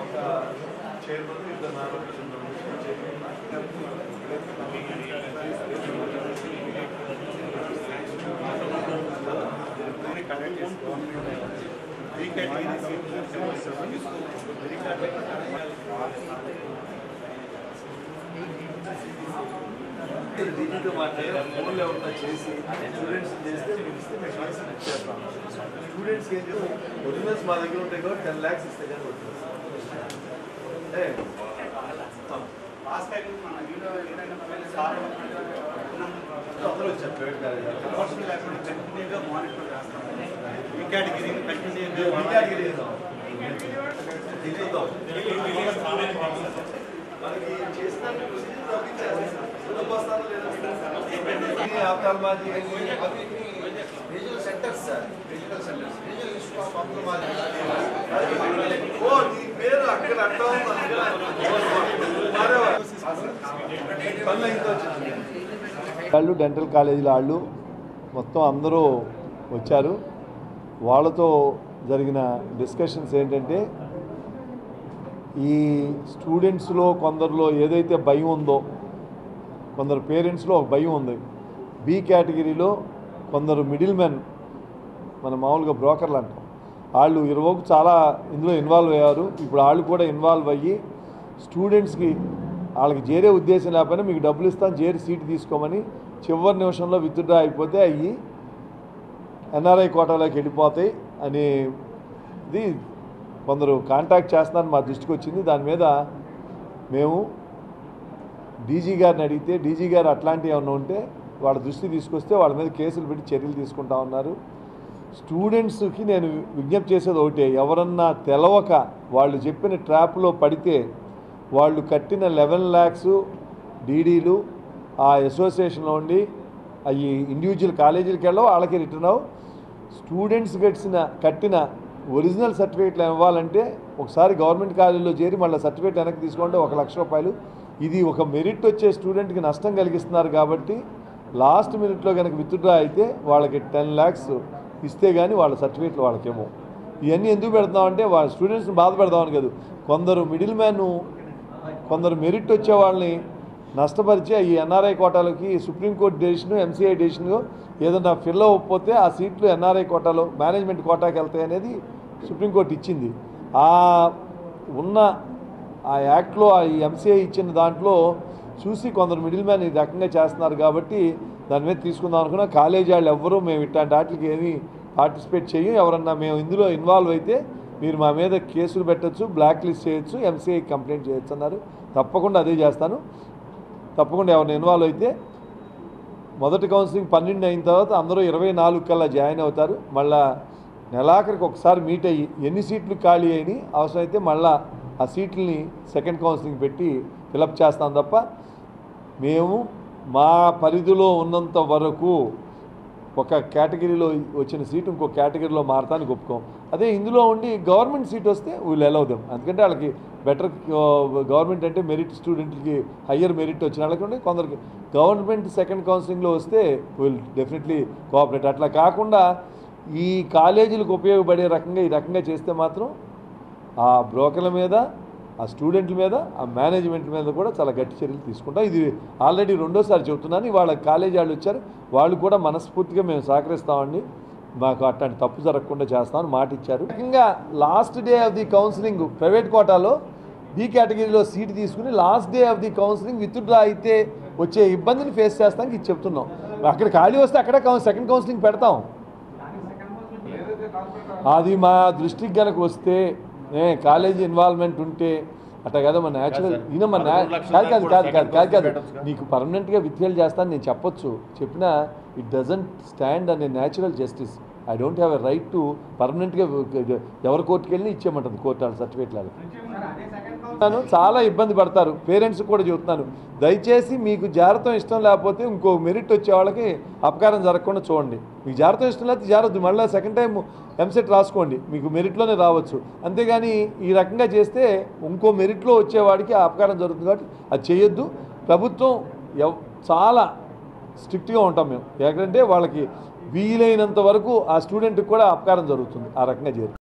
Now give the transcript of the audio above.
chairman ఇద్దరు నాలుగు connect చేసుకోవాలి ఈ కేటగిరీ దీనితో మాట్లాడి ఫోన్లో ఏమన్నా చేసి స్టూడెంట్స్ చేస్తే మీరు ఇస్తే మేము క్లాస్ ఇచ్చేస్తాం స్టూడెంట్స్కి ఏం చేస్తాం ఒరిజినల్స్ మా దగ్గర ఉంటాయి కాబట్టి టెన్ ల్యాక్స్ ఇస్తే కానీ ఒరిజినల్స్ ఏ అందరూ వచ్చారు ప్రైవేట్ కాలేజ్ ఈ కేటగిరీ కంటిన్యూ ఈ కేటగిరీ చేద్దాం దిగుతాం మనకి చేసిన ప్రొసీజర్ తప్పించారు ముందుకు వస్తారో లేదో ఈ ఆప్థాల్మాలజీ అవి regional centres sir regional centres regional institute of ophthalmology ఓ నీ పేరు అక్కడ అడ్డా ఉంది పనులు అయితే వచ్చింది వాళ్ళు డెంటల్ కాలేజీల వాళ్ళు మొత్తం అందరూ వచ్చారు వాళ్ళతో జరిగిన డిస్కషన్స్ ఏంటంటే ఈ స్టూడెంట్స్లో కొందరిలో ఏదైతే భయం ఉందో కొందరు పేరెంట్స్లో ఒక భయం ఉంది బి కేటగిరీలో కొందరు మిడిల్ మెన్ మన మామూలుగా బ్రోకర్లు అంటాం వాళ్ళు ఇరవైకు చాలా ఇందులో ఇన్వాల్వ్ అయ్యారు ఇప్పుడు వాళ్ళు కూడా ఇన్వాల్వ్ అయ్యి స్టూడెంట్స్కి వాళ్ళకి చేరే ఉద్దేశం లేకపోయినా మీకు డబ్బులు ఇస్తాను చేరి సీట్ తీసుకోమని చివరి నిమిషంలో విత్డ్రా అయిపోతే అవి ఎన్ఆర్ఐ కోటాలోకి వెళ్ళిపోతాయి అనేది కొందరు కాంటాక్ట్ చేస్తున్నారని మా దృష్టికి వచ్చింది దాని మీద మేము డీజీ గారిని అడిగితే డీజీ గారు అట్లాంటివి ఏమైనా ఉంటే వాళ్ళ దృష్టి తీసుకొస్తే వాళ్ళ మీద కేసులు పెట్టి చర్యలు తీసుకుంటా ఉన్నారు స్టూడెంట్స్కి నేను విజ్ఞప్తి చేసేది ఒకటే ఎవరన్నా తెలవక వాళ్ళు చెప్పిన ట్రాప్లో పడితే వాళ్ళు కట్టిన లెవెన్ ల్యాక్స్ డీడీలు ఆ అసోసియేషన్లో ఉండి అవి ఇండివిజువల్ కాలేజీలకు వెళ్ళవు వాళ్ళకి రిటర్న్ అవ్వు స్టూడెంట్స్ కట్టిన కట్టిన ఒరిజినల్ సర్టిఫికేట్లు ఇవ్వాలంటే ఒకసారి గవర్నమెంట్ కాలేజీలో చేరి మళ్ళీ సర్టిఫికేట్ వెనక్కి తీసుకుంటే ఒక లక్ష రూపాయలు ఇది ఒక మెరిట్ వచ్చే స్టూడెంట్కి నష్టం కలిగిస్తున్నారు కాబట్టి లాస్ట్ మినిట్లో కనుక విత్డ్రా అయితే వాళ్ళకి టెన్ ల్యాక్స్ ఇస్తే కానీ వాళ్ళ సర్టిఫికేట్లు వాళ్ళకేమో ఇవన్నీ ఎందుకు పెడతామంటే వాళ్ళ స్టూడెంట్స్ని బాధ పెడదామని కాదు కొందరు మిడిల్ మ్యాన్ కొందరు మెరిట్ వచ్చే వాళ్ళని నష్టపరిచి ఈ ఎన్ఆర్ఐ కోటాలకి సుప్రీంకోర్టు డెసిషన్ ఎంసీఐ డెసిషన్ ఏదన్నా ఫిల్ అవ్వకపోతే ఆ సీట్లు ఎన్ఆర్ఐ కోటాలో మేనేజ్మెంట్ కోటాకి వెళ్తాయి అనేది సుప్రీంకోర్టు ఇచ్చింది ఆ ఉన్న ఆ యాక్ట్లో ఆ ఎంసీఐ ఇచ్చిన దాంట్లో చూసి కొందరు మిడిల్ మ్యాన్ ఈ రకంగా చేస్తున్నారు కాబట్టి దాని మీద తీసుకుందాం అనుకున్నా కాలేజీ వాళ్ళు ఎవ్వరూ మేము ఇట్లాంటి వాటికి ఏమీ పార్టిసిపేట్ చేయం ఎవరన్నా మేము ఇందులో ఇన్వాల్వ్ అయితే మీరు మా మీద కేసులు పెట్టచ్చు బ్లాక్ లిస్ట్ చేయొచ్చు ఎంసీఐ కంప్లైంట్ చేయొచ్చు అన్నారు తప్పకుండా అదే చేస్తాను తప్పకుండా ఎవరిని ఇన్వాల్వ్ అయితే మొదటి కౌన్సిలింగ్ పన్నెండు అయిన తర్వాత అందరూ ఇరవై నాలుగు కల్లా జాయిన్ అవుతారు మళ్ళా నెలాఖరికి ఒకసారి మీట్ అయ్యి ఎన్ని సీట్లు ఖాళీ అయినాయి అవసరమైతే మళ్ళా ఆ సీట్లని సెకండ్ కౌన్సిలింగ్ పెట్టి ఫిలప్ చేస్తాం తప్ప మేము మా పరిధిలో ఉన్నంత వరకు ఒక కేటగిరీలో వచ్చిన సీటు ఇంకో కేటగిరీలో మారతానికి ఒప్పుకోం అదే ఇందులో ఉండి గవర్నమెంట్ సీట్ వస్తే వీళ్ళు అలౌ దెమ్ ఎందుకంటే వాళ్ళకి బెటర్ గవర్నమెంట్ అంటే మెరిట్ స్టూడెంట్కి హయ్యర్ మెరిట్ వచ్చిన వాళ్ళకి ఉండి కొందరికి గవర్నమెంట్ సెకండ్ కౌన్సిలింగ్లో వస్తే విల్ డెఫినెట్లీ కోఆపరేట్ అట్లా కాకుండా ఈ కాలేజీలకు ఉపయోగపడే రకంగా ఈ రకంగా చేస్తే మాత్రం ఆ బ్రోకర్ల మీద ఆ స్టూడెంట్ల మీద ఆ మేనేజ్మెంట్ మీద కూడా చాలా గట్టి చర్యలు తీసుకుంటాం ఇది ఆల్రెడీ రెండోసారి చెబుతున్నాను వాళ్ళ కాలేజీ వాళ్ళు వచ్చారు వాళ్ళు కూడా మనస్ఫూర్తిగా మేము సహకరిస్తామండి మాకు అట్లాంటి తప్పు జరగకుండా చేస్తామని మాట ఇచ్చారు ముఖ్యంగా last day of the counselling private కోటాలో బి కేటగిరీలో సీట్ తీసుకుని last day of the counselling withdraw అయితే వచ్చే ఇబ్బందిని ఫేస్ చేస్తానికి ఇది చెప్తున్నాం అక్కడ ఖాళీ వస్తే అక్కడే సెకండ్ కౌన్సిలింగ్ పెడతాం అది మా దృష్టికి కనుక వస్తే ఏ కాలేజీ ఇన్వాల్వ్మెంట్ ఉంటే అట్లా కదా మన న్యాచురల్ ఈయన మన న్యా- కాదు కాదు కాదు కాదు కాదు కాదు నీకు పర్మనెంట్గా విత్డ్రాల్ చేస్తాను నేను చెప్పొచ్చు చెప్పినా ఇట్ డజంట్ స్టాండ్ అనే natural justice I don't have a right to పర్మనెంట్గా ఎవరి కోర్టుకి వెళ్ళి ఇచ్చేయమంటుంది కోర్టు వాళ్ళ సర్టిఫికేట్లు చెప్తున్నాను చాలా ఇబ్బంది పడతారు పేరెంట్స్ కూడా చెబుతున్నాను దయచేసి మీకు జాగ్రత్త ఇష్టం లేకపోతే ఇంకో మెరిట్ వచ్చే వాళ్ళకి అపకారం జరగకుండా చూడండి మీకు జాగ్రత్త ఇష్టం లేకపోతే జాగ్రత్త మళ్ళీ సెకండ్ టైం ఎంసెట్ రాసుకోండి మీకు మెరిట్లోనే రావచ్చు అంతేగాని ఈ రకంగా చేస్తే ఇంకో మెరిట్లో వచ్చేవాడికి ఆ అపకారం జరుగుతుంది కాబట్టి అది చేయొద్దు ప్రభుత్వం ఎవ్- చాలా స్ట్రిక్ట్గా ఉంటాం మేము ఎక్కడంటే వాళ్ళకి వీలైనంత వరకు ఆ స్టూడెంట్కి కూడా అపకారం జరుగుతుంది ఆ రకంగా చేరు